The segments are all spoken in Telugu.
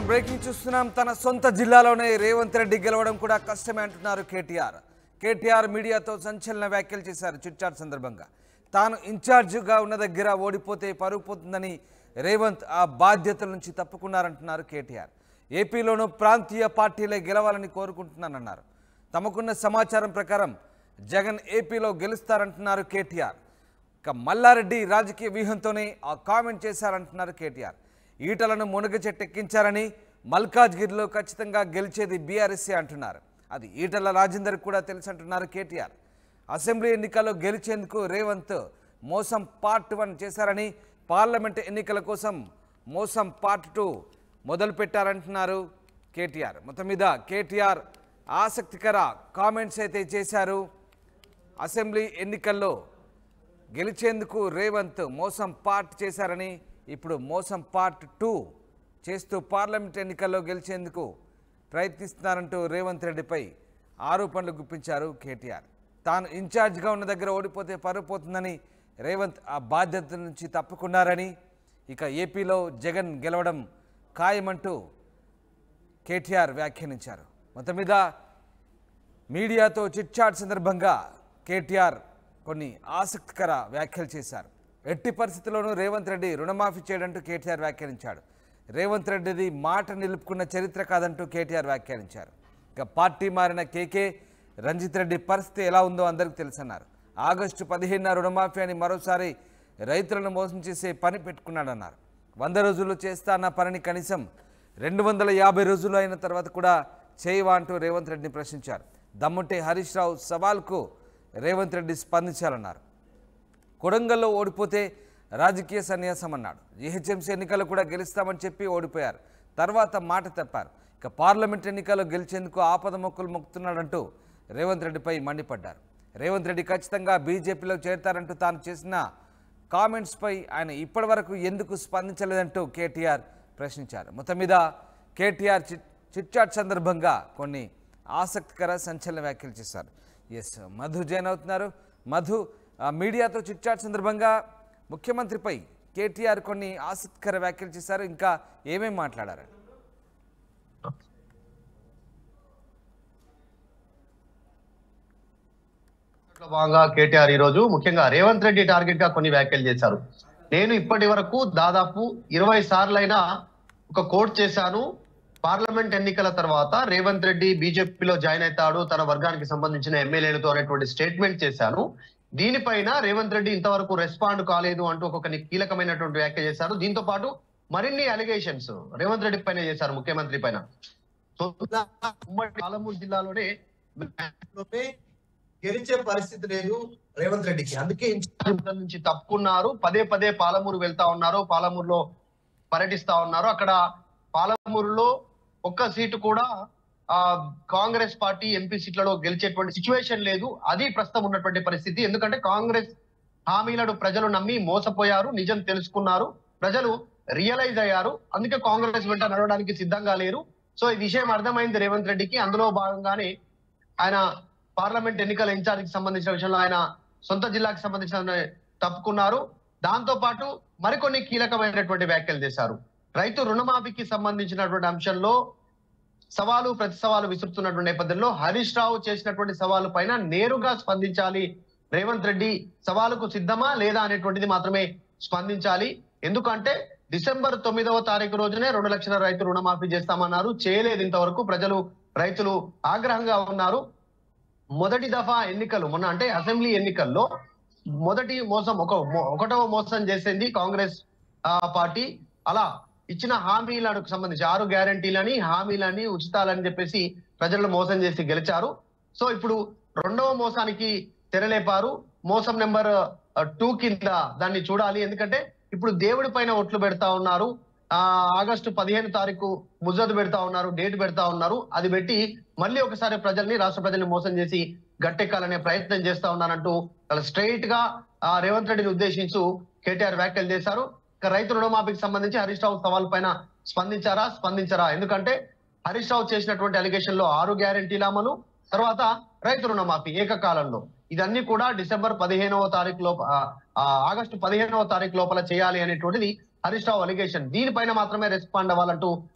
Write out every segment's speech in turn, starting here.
బ్రేకింగ్ చూస్తున్నాం తన సొంత జిల్లాలోనే రేవంత్ రెడ్డి గెలవడం కూడా కష్టమే అంటున్నారు కేటీఆర్ కేటీఆర్ మీడియాతో సంచలన వ్యాఖ్యలు చేశారు చిట్చాట్ సందర్భంగా తాను ఇన్ఛార్జిగా ఉన్న దగ్గర ఓడిపోతే పరుగు పోతుందని రేవంత్ ఆ బాధ్యతల నుంచి తప్పుకున్నారంటున్నారు కేటీఆర్ ఏపీలోనూ ప్రాంతీయ పార్టీలే గెలవాలని కోరుకుంటున్నానన్నారు తమకున్న సమాచారం ప్రకారం జగన్ ఏపీలో గెలుస్తారంటున్నారు కేటీఆర్ ఇక మల్లారెడ్డి రాజకీయ వ్యూహంతోనే ఆ కామెంట్ చేశారంటున్నారు కేటీఆర్ ఈటలను మునగ చెట్టెక్కించారని మల్కాజ్గిరిలో ఖచ్చితంగా గెలిచేది బీఆర్ఎస్ఏ అంటున్నారు అది ఈటల రాజేందర్ కూడా తెలుసు అంటున్నారు కేటీఆర్ అసెంబ్లీ ఎన్నికల్లో గెలిచేందుకు రేవంత్ మోసం పార్ట్ వన్ చేశారని పార్లమెంట్ ఎన్నికల కోసం మోసం పార్ట్ టూ మొదలుపెట్టారంటున్నారు కేటీఆర్ మొత్తం మీద కేటీఆర్ ఆసక్తికర కామెంట్స్ అయితే చేశారు అసెంబ్లీ ఎన్నికల్లో గెలిచేందుకు రేవంత్ మోసం పార్ట్ చేశారని ఇప్పుడు మోసం పార్ట్ టూ చేస్తూ పార్లమెంట్ ఎన్నికల్లో గెలిచేందుకు ప్రయత్నిస్తున్నారంటూ రేవంత్ రెడ్డిపై ఆరోపణలు గుప్పించారు కేటీఆర్ తాను ఇన్ఛార్జ్గా ఉన్న దగ్గర ఓడిపోతే పరుపోతుందని రేవంత్ ఆ బాధ్యత నుంచి తప్పుకున్నారని ఇక ఏపీలో జగన్ గెలవడం ఖాయమంటూ కేటీఆర్ వ్యాఖ్యానించారు మొత్తం మీద మీడియాతో చిట్చాట్ సందర్భంగా కేటీఆర్ కొన్ని ఆసక్తికర వ్యాఖ్యలు చేశారు ఎట్టి పరిస్థితుల్లోనూ రేవంత్ రెడ్డి రుణమాఫీ చేయడంటూ కేటీఆర్ వ్యాఖ్యానించాడు రేవంత్ రెడ్డిది మాట నిలుపుకున్న చరిత్ర కాదంటూ కేటీఆర్ వ్యాఖ్యానించారు ఇక పార్టీ మారిన కేకే రంజిత్ రెడ్డి పరిస్థితి ఎలా ఉందో అందరికీ తెలుసన్నారు ఆగస్టు పదిహేనున రుణమాఫీ అని మరోసారి రైతులను మోసం చేసే పని పెట్టుకున్నాడన్నారు వంద రోజులు చేస్తా అన్న పనిని కనీసం రెండు వందల యాభై రోజులు అయిన తర్వాత కూడా చేయవా అంటూ రేవంత్ రెడ్డిని ప్రశ్నించారు దమ్ముంటే హరీష్ రావు సవాల్కు రేవంత్ రెడ్డి స్పందించాలన్నారు కొడంగల్లో ఓడిపోతే రాజకీయ సన్యాసం అన్నాడు జీహెచ్ఎంసీ ఎన్నికల్లో కూడా గెలుస్తామని చెప్పి ఓడిపోయారు తర్వాత మాట తప్పారు ఇక పార్లమెంట్ ఎన్నికల్లో గెలిచేందుకు ఆపద మొక్కులు మొక్కుతున్నాడంటూ రేవంత్ రెడ్డిపై మండిపడ్డారు రేవంత్ రెడ్డి ఖచ్చితంగా బీజేపీలో చేరతారంటూ తాను చేసిన కామెంట్స్పై ఆయన ఇప్పటివరకు ఎందుకు స్పందించలేదంటూ కేటీఆర్ ప్రశ్నించారు మొత్తం మీద కేటీఆర్ చిట్ చిట్చాట్ సందర్భంగా కొన్ని ఆసక్తికర సంచలన వ్యాఖ్యలు చేశారు ఎస్ మధు జైన్ అవుతున్నారు మధు ఆ, మీడియాతో చిట్చాట్ సందర్భంగా ముఖ్యమంత్రిపై కేటీఆర్ కొన్ని ఆసక్తికర వ్యాఖ్యలు చేశారు ఇంకా ఏమేం మాట్లాడారు లో భాగంగా కేటీఆర్ ఈ రోజు ముఖ్యంగా రేవంత్ రెడ్డి టార్గెట్ గా కొన్ని వ్యాఖ్యలు చేశారు నేను ఇప్పటి వరకు దాదాపు ఇరవై సార్లైనా ఒక కోట్ చేశాను పార్లమెంట్ ఎన్నికల తర్వాత రేవంత్ రెడ్డి బీజేపీలో జాయిన్ అవుతాడు తన వర్గానికి సంబంధించిన ఎమ్మెల్యేలతో అనేటువంటి స్టేట్మెంట్ చేశాను దీనిపైన రేవంత్ రెడ్డి ఇంతవరకు రెస్పాండ్ కాలేదు అంటూ ఒక కీలకమైనటువంటి వ్యాఖ్య చేశారు దీంతో పాటు మరిన్ని అలిగేషన్స్ రేవంత్ రెడ్డి పైన చేశారు ముఖ్యమంత్రి పైన సో ఉమ్మడి పాలమూరు జిల్లాలోనే లోపే గెలిచే పరిస్థితి లేదు రేవంత్ రెడ్డికి అందుకే ఇన్ఛార్జ్ నుంచి తప్పుకున్నారు పదే పదే పాలమూరు వెళ్తా ఉన్నారు పాలమూరులో పర్యటిస్తా ఉన్నారు అక్కడ పాలమూరులో ఒక్క సీటు కూడా ఆ కాంగ్రెస్ పార్టీ ఎంపీ సీట్లలో గెలిచేటువంటి సిచ్యువేషన్ లేదు అది ప్రస్తుతం ఉన్నటువంటి పరిస్థితి ఎందుకంటే కాంగ్రెస్ హామీలను ప్రజలు నమ్మి మోసపోయారు నిజం తెలుసుకున్నారు ప్రజలు రియలైజ్ అయ్యారు అందుకే కాంగ్రెస్ వెంట నడవడానికి సిద్ధంగా లేరు సో ఈ విషయం అర్థమైంది రేవంత్ రెడ్డికి అందులో భాగంగానే ఆయన పార్లమెంట్ ఎన్నికల ఇన్ఛార్జికి సంబంధించిన విషయంలో ఆయన సొంత జిల్లాకి సంబంధించిన తప్పుకున్నారు దాంతో పాటు మరికొన్ని కీలకమైనటువంటి వ్యాఖ్యలు చేశారు రైతు రుణమాఫీకి సంబంధించినటువంటి అంశంలో సవాలు ప్రతి సవాలు విసురుతున్నటువంటి నేపథ్యంలో హరీష్ రావు చేసినటువంటి సవాలు పైన నేరుగా స్పందించాలి రేవంత్ రెడ్డి సవాలుకు సిద్ధమా లేదా అనేటువంటిది మాత్రమే స్పందించాలి ఎందుకంటే డిసెంబర్ తొమ్మిదవ తారీఖు రోజునే రెండు లక్షల రైతు రుణమాఫీ చేస్తామన్నారు చేయలేదు ఇంతవరకు ప్రజలు రైతులు ఆగ్రహంగా ఉన్నారు మొదటి దఫా ఎన్నికలు మొన్న అంటే అసెంబ్లీ ఎన్నికల్లో మొదటి మోసం ఒక మో- ఒకటవ మోసం చేసింది కాంగ్రెస్ ఆ, పార్టీ అలా ఇచ్చిన హామీలకు సంబంధించి ఆరు గ్యారంటీలని హామీలని ఉచితాలని చెప్పేసి ప్రజలను మోసం చేసి గెలిచారు సో ఇప్పుడు రెండవ మోసానికి తెరలేపారు మోసం నెంబర్ టూ కింద దాన్ని చూడాలి ఎందుకంటే ఇప్పుడు దేవుడి పైన ఒట్లు పెడతా ఉన్నారు ఆ ఆగస్టు పదిహేను తారీఖు ముజదు పెడతా ఉన్నారు డేట్ పెడతా ఉన్నారు అది పెట్టి మళ్ళీ ఒకసారి ప్రజల్ని రాష్ట్ర ప్రజల్ని మోసం చేసి గట్టెక్కాలనే ప్రయత్నం చేస్తా ఉన్నారంటూ చాలా స్ట్రైట్ గా ఆ, రేవంత్ రెడ్డిని ఉద్దేశించు కేటీఆర్ వ్యాఖ్యలు చేశారు ఇక రైతు రుణమాఫీకి సంబంధించి హరీష్ రావు సవాల్ పైన స్పందించారా స్పందించరా ఎందుకంటే హరీష్ రావు చేసినటువంటి అలిగేషన్ లో ఆరు గ్యారంటీల అమలు తర్వాత రైతు రుణమాఫీ ఏకకాలంలో ఇదన్నీ కూడా డిసెంబర్ పదిహేనవ తారీఖు లోప ఆ, ఆ, ఆగస్టు పదిహేనవ తారీఖు లోపల చేయాలి అనేటువంటిది హరీష్ రావు అలిగేషన్ దీనిపైన మాత్రమే రెస్పాండ్ అవ్వాలంటూ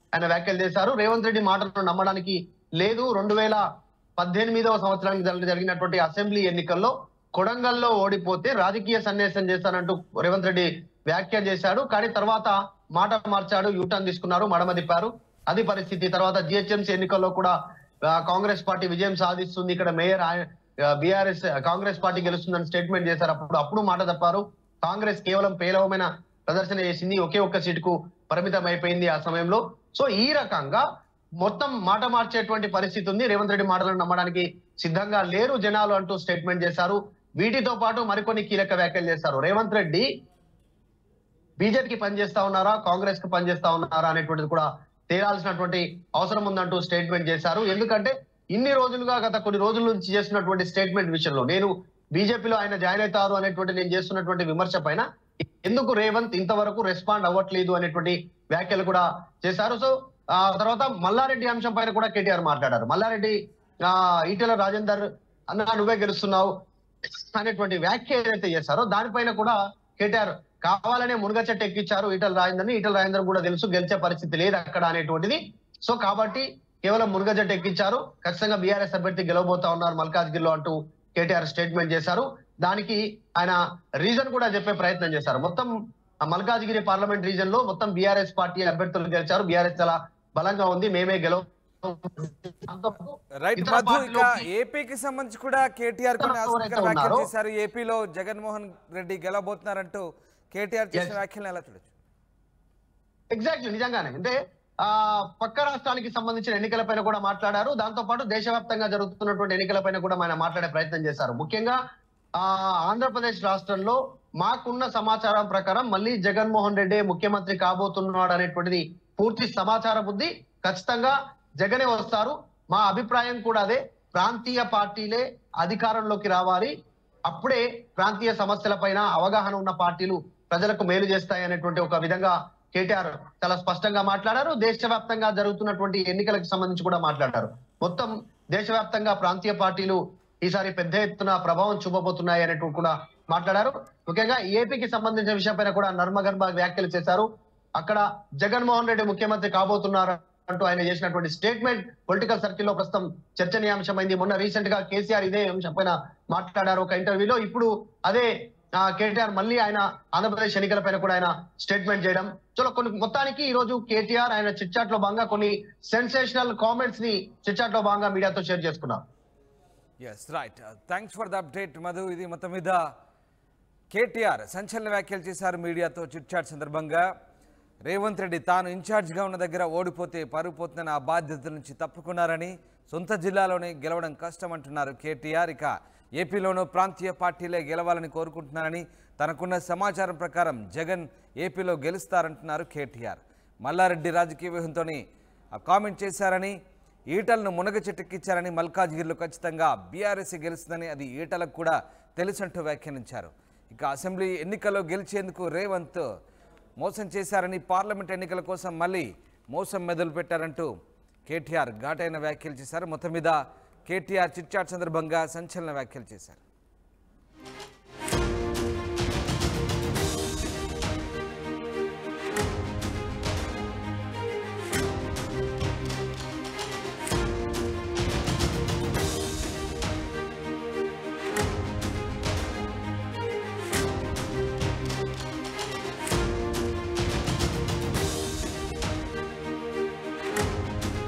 ఆయన వ్యాఖ్యలు చేశారు రేవంత్ రెడ్డి మాటలను నమ్మడానికి లేదు రెండు వేల పద్దెనిమిదవ సంవత్సరానికి జరి- జరిగినటువంటి అసెంబ్లీ ఎన్నికల్లో కొడంగల్లో ఓడిపోతే రాజకీయ సన్యాసం చేస్తానంటూ రేవంత్ రెడ్డి వ్యాఖ్య చేశాడు కానీ తర్వాత మాట మార్చాడు యూటర్న్ తీసుకున్నారు మడమ తిప్పారు అది పరిస్థితి తర్వాత జిహెచ్ఎంసీ ఎన్నికల్లో కూడా ఆ, కాంగ్రెస్ పార్టీ విజయం సాధిస్తుంది ఇక్కడ మేయర్ బీఆర్ఎస్ కాంగ్రెస్ పార్టీ గెలుస్తుందని స్టేట్మెంట్ చేశారు అప్పుడు అప్పుడు మాట తప్పారు కాంగ్రెస్ కేవలం పేలవమైన ప్రదర్శన చేసింది ఒకే ఒక్క సీటుకు పరిమితం అయిపోయింది ఆ సమయంలో సో ఈ రకంగా మొత్తం మాట మార్చేటువంటి పరిస్థితి ఉంది రేవంత్ రెడ్డి మాటలను నమ్మడానికి సిద్ధంగా లేరు జనాలు అంటూ స్టేట్మెంట్ చేశారు వీటితో పాటు మరికొన్ని కీలక వ్యాఖ్యలు చేశారు రేవంత్ రెడ్డి బీజేపీకి పనిచేస్తా ఉన్నారా కాంగ్రెస్ కి పనిచేస్తా ఉన్నారా అనేటువంటిది కూడా తేలాల్సినటువంటి అవసరం ఉందంటూ స్టేట్మెంట్ చేశారు ఎందుకంటే ఇన్ని రోజులుగా గత కొన్ని రోజుల నుంచి చేస్తున్నటువంటి స్టేట్మెంట్ విషయంలో నేను బీజేపీలో ఆయన జాయిన్ అవుతారు అనేటువంటి నేను చేస్తున్నటువంటి విమర్శ పైన ఎందుకు రేవంత్ ఇంతవరకు రెస్పాండ్ అవ్వట్లేదు అనేటువంటి వ్యాఖ్యలు కూడా చేశారు సో ఆ తర్వాత మల్లారెడ్డి అంశం పైన కూడా కేటీఆర్ మాట్లాడారు మల్లారెడ్డి ఆ ఈటెల రాజేందర్ అన్న నువ్వే గెలుస్తున్నావు అనేటువంటి వ్యాఖ్య ఏదైతే చేశారో దానిపైన కూడా కేటీఆర్ కావాలనే మునగ చెట్టు ఎక్కించారు ఈటల రాజేందర్ ఈటల రాజేందర్ కూడా తెలుసు గెలిచే పరిస్థితి లేదు అక్కడ అనేటువంటిది సో కాబట్టి కేవలం మునగ జట్టు ఎక్కించారు ఖచ్చితంగా బీఆర్ఎస్ అభ్యర్థి గెలవబోతా ఉన్నారు మల్కాజ్గిరిలో అంటూ కేటీఆర్ స్టేట్మెంట్ చేశారు దానికి ఆయన రీజన్ కూడా చెప్పే ప్రయత్నం చేశారు మొత్తం ఆ మల్కాజ్గిరి పార్లమెంట్ రీజన్ లో మొత్తం బీఆర్ఎస్ పార్టీ అభ్యర్థులు గెలిచారు బీఆర్ఎస్ చాలా బలంగా ఉంది మేమే గెలవ రైట్ ఇతర మధు ఇక పార్టీలోకి- ఏపీకి సంబంధించి కూడా కేటీఆర్ కొన్ని ఎవరైతే ఆసక్తికర వ్యాఖ్యలు ఉన్నారో- చేశారు ఏపీలో జగన్మోహన్ రెడ్డి గెలవబోతున్నారంటూ కేటీఆర్ చేసిన Yes. వ్యాఖ్యలను ఎలా చూడొచ్చు ఎగ్జాక్ట్లీ నిజంగానే అంటే ఆ పక్క రాష్ట్రానికి సంబంధించిన ఎన్నికలపైన కూడా మాట్లాడారు దాంతో పాటు దేశవ్యాప్తంగా జరుగుతున్నటువంటి ఎన్నికలపైన కూడా ఆయన మాట్లాడే ప్రయత్నం చేశారు ముఖ్యంగా ఆ ఆంధ్రప్రదేశ్ రాష్ట్రంలో మాకున్న సమాచారం ప్రకారం మళ్ళీ జగన్మోహన్ రెడ్డి ముఖ్యమంత్రి కాబోతున్నాడు అనేటువంటిది పూర్తి సమాచారం ఉంది ఖచ్చితంగా జగనే వస్తారు మా అభిప్రాయం కూడా అదే ప్రాంతీయ పార్టీలే అధికారంలోకి రావాలి అప్పుడే ప్రాంతీయ సమస్యల పైన అవగాహన ఉన్న పార్టీలు ప్రజలకు మేలు చేస్తాయి అనేటువంటి ఒక విధంగా కేటీఆర్ చాలా స్పష్టంగా మాట్లాడారు దేశవ్యాప్తంగా జరుగుతున్నటువంటి ఎన్నికలకు సంబంధించి కూడా మాట్లాడారు మొత్తం దేశవ్యాప్తంగా ప్రాంతీయ పార్టీలు ఈసారి పెద్ద ఎత్తున ప్రభావం చూపబోతున్నాయి అనేటువంటి కూడా మాట్లాడారు ముఖ్యంగా ఏపీకి సంబంధించిన విషయంపైన కూడా నర్మగర్భ వ్యాఖ్యలు చేశారు అక్కడ జగన్మోహన్ రెడ్డి ముఖ్యమంత్రి కాబోతున్నారు అంటూ ఆయన చేసినటువంటి స్టేట్మెంట్ పొలిటికల్ సర్కిల్ లో ప్రస్తుతం చర్చనీయాంశమైంది మొన్న రీసెంట్ గా కేసీఆర్ ఇదే అంశం పైన మాట్లాడారు ఒక ఇంటర్వ్యూలో ఇప్పుడు అదే ఆ, కేటీఆర్ మళ్ళీ ఆయన ఆంధ్రప్రదేశ్ ఎన్నికల పైన కూడా ఆయన స్టేట్మెంట్ చేయడం చలో కొన్ని మొత్తానికి ఈ రోజు కేటీఆర్ ఆయన చిట్చాట్ లో భాగంగా కొన్ని సెన్సేషనల్ కామెంట్స్ ని చిట్చాట్ లో భాగంగా మీడియాతో షేర్ చేసుకున్నారు yes right thanks for the update Madhu ఇది మొత్తం మీద కేటీఆర్ సంచలన వ్యాఖ్యలు చేశారు మీడియాతో చిట్చాట్ సందర్భంగా రేవంత్ రెడ్డి తాను ఇన్ఛార్జిగా ఉన్న దగ్గర ఓడిపోతే పరుగు పోతుందని ఆ బాధ్యత నుంచి తప్పుకున్నారని సొంత జిల్లాలోనే గెలవడం కష్టం అంటున్నారు కేటీఆర్ ఇక ఏపీలోనూ ప్రాంతీయ పార్టీలే గెలవాలని కోరుకుంటున్నారని తనకున్న సమాచారం ప్రకారం జగన్ ఏపీలో గెలుస్తారంటున్నారు కేటీఆర్ మల్లారెడ్డి రాజకీయ వ్యూహంతోనే ఆ కామెంట్ చేశారని ఈటలను మునగ చెట్టెక్కించారని మల్కాజ్గిరిలో ఖచ్చితంగా బీఆర్ఎస్ గెలుస్తుందని అది ఈటలకు కూడా తెలుసంటూ వ్యాఖ్యానించారు ఇక అసెంబ్లీ ఎన్నికల్లో గెలిచేందుకు రేవంత్ మోసం చేశారని పార్లమెంట్ ఎన్నికల కోసం మళ్ళీ మోసం మెదలు పెట్టారంటూ కేటీఆర్ ఘాటైన వ్యాఖ్యలు చేశారు మొత్తం మీద కేటీఆర్ చిట్చాట్ సందర్భంగా సంచలన వ్యాఖ్యలు చేశారు